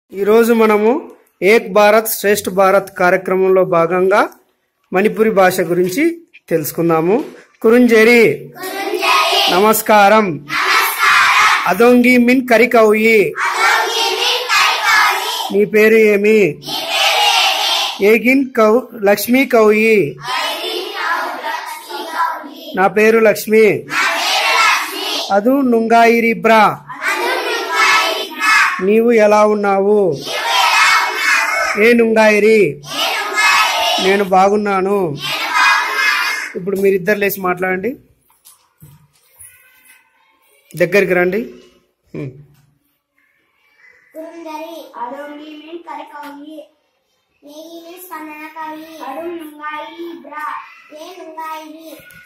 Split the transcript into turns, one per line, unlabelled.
ఈరోజు మనము ఏక్ భారత్ శ్రేష్ఠ భారత్ కార్యక్రమంలో భాగంగా మణిపురి భాష గురించి తెలుసుకుందాము కురుంజేరి నమస్కారం అదొంగి మిన్ కరికౌయి నీ పేరు ఏమి ఏగిన్ కౌ లక్ష్మీ కౌయి నా పేరు లక్ష్మి అదు నుంగాయిరిబ్రా నీవు ఎలా ఉన్నావు ఏ నుంగాయిరి నేను బాగున్నాను ఇప్పుడు మీరిద్దరు లేచి మాట్లాడండి దగ్గరికి రండి హ్మ్.
ಕುರುಂದರಿ ಅಡೋಂಗಿ ಮೀನ್ ಕರಿಕೌಯಿ ನೇಗಿ ಮೀನ್ ಸ್ಪಂದನ ಕವಿ ಅಡುಂ ನುಂಗಾಯಿ ಬ್ರಾ ಏ ನುಂಗಾಯಿರಿ